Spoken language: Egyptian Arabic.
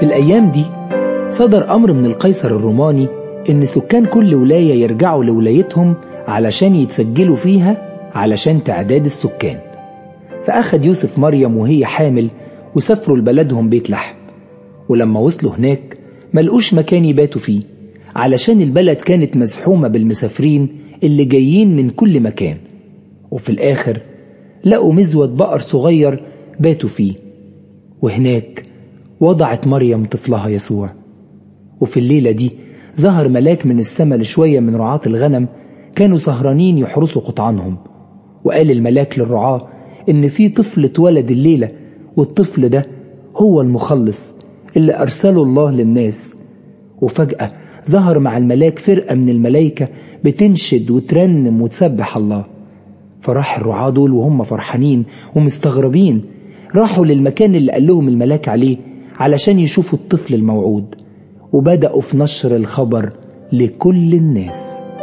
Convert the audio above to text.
الأيام دي صدر أمر من القيصر الروماني إن سكان كل ولاية يرجعوا لولايتهم علشان يتسجلوا فيها علشان تعداد السكان فأخد يوسف مريم وهي حامل وسافروا لبلدهم بيت لحم ولما وصلوا هناك ملقوش مكان يباتوا فيه علشان البلد كانت مزحومة بالمسافرين اللي جايين من كل مكان وفي الآخر لقوا مزود بقر صغير باتوا فيه وهناك وضعت مريم طفلها يسوع وفي الليلة دي ظهر ملاك من السماء لشوية من رعاة الغنم كانوا سهرانين يحرسوا قطعانهم وقال الملاك للرعاة إن في طفل اتولد الليلة والطفل ده هو المخلص اللي أرسله الله للناس وفجأة ظهر مع الملاك فرقة من الملايكة بتنشد وترنم وتسبح الله فراح الرعاة دول وهم فرحانين ومستغربين راحوا للمكان اللي قال لهم الملاك عليه علشان يشوفوا الطفل الموعود وبدأوا في نشر الخبر لكل الناس